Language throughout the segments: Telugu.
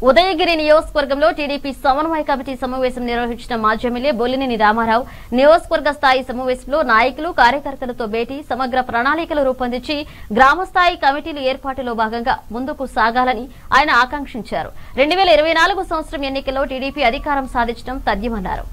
ఉదయగిరి నియోజకవర్గంలో టీడీపీ సమన్వయ కమిటీ సమావేశం నిర్వహించిన మాజీ ఎమ్మెల్యే బొల్లినేని రామారావు నియోజకవర్గ స్థాయి సమావేశంలో నాయకులు కార్యకర్తలతో భేటీ సమగ్ర ప్రణాళికలు రూపొందించి గ్రామ స్థాయి కమిటీలు ఏర్పాటులో భాగంగా ముందుకు సాగాలని ఆయన ఆకాంక్షించారు రెండు వేల ఇరవై నాలుగు సంవత్సరం ఎన్నికల్లో టీడీపీ అధికారం సాధించడం తథ్యమన్నారు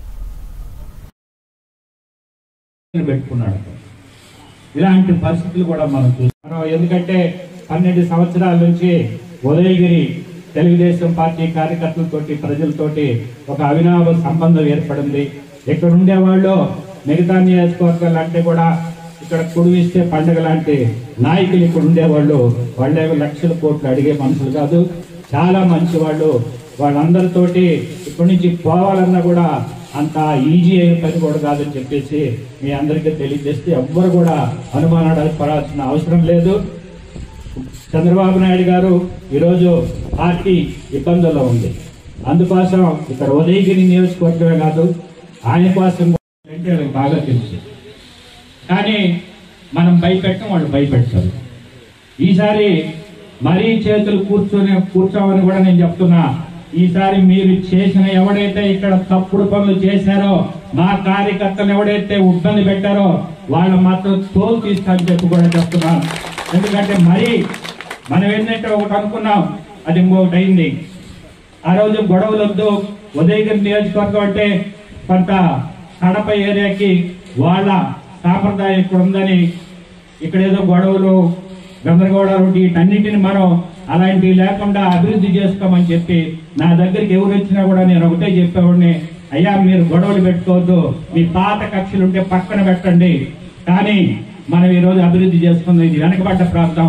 పెట్టుకున్నాడు ఇలాంటి పరిస్థితులు కూడా మనం చూస్తున్నాం ఎందుకంటే పన్నెండు సంవత్సరాల నుంచి ఉదయగిరి తెలుగుదేశం పార్టీ కార్యకర్తలతోటి ప్రజలతోటి ఒక అవినాభ సంబంధం ఏర్పడింది ఇక్కడ ఉండేవాళ్ళు మిగతా నియోజకవర్గాలు అంటే కూడా ఇక్కడ కుడివిస్తే పండుగ లాంటి నాయకులు ఇక్కడ ఉండేవాళ్ళు వాళ్ళే లక్షల కోట్లు అడిగే మనుషులు కాదు చాలా మంచి వాళ్ళు వాళ్ళందరితోటి ఇక్కడి నుంచి పోవాలన్నా కూడా అంత ఈజీ అయిన పని కూడా కాదని చెప్పేసి మీ అందరికీ తెలియజేస్తే ఎవ్వరు కూడా అనుమానాలు పడాల్సిన అవసరం లేదు చంద్రబాబు నాయుడు గారు ఈరోజు పార్టీ ఇబ్బందుల్లో ఉంది అందుకోసం ఇక్కడ ఉదయగిరి నియోజకవర్గమే కాదు ఆయన కోసం అంటే వాళ్ళకి బాగా తెలుసు కానీ మనం భయపెట్టం వాళ్ళు భయపెడతారు ఈసారి మరీ చేతులు కూర్చొని కూర్చోమని కూడా నేను చెప్తున్నా ఈసారి మీరు చేసిన ఎవడైతే ఇక్కడ తప్పుడు పనులు చేశారో మా కార్యకర్తలు ఎవడైతే ఇబ్బంది పెట్టారో వాళ్ళు మాత్రం తోలు తీస్తామని చెప్పి కూడా చెప్తున్నాను ఎందుకంటే మరి మనం ఏంటంటే ఒకటి అనుకున్నాం అది ఇంకొకటి అయింది ఆ రోజు గొడవలు వద్దు ఉదయగిరి నియోజకవర్గం అంటే కొంత కడప ఏరియాకి వాళ్ళ సాంప్రదాయం ఇక్కడ ఉందని ఇక్కడ ఏదో గొడవలు గందరగోళాలు వీటన్నిటిని మనం అలాంటివి లేకుండా అభివృద్ధి చేసుకోమని చెప్పి నా దగ్గరికి ఎవరు వచ్చినా కూడా నేను ఒకటే చెప్పేవాడిని అయ్యా మీరు గొడవలు పెట్టుకోవద్దు మీ పాత కక్షలు ఉంటే పక్కన పెట్టండి కానీ మనం ఈరోజు అభివృద్ధి చేసుకుంది ఇది వెనకబడ్డ ప్రాంతం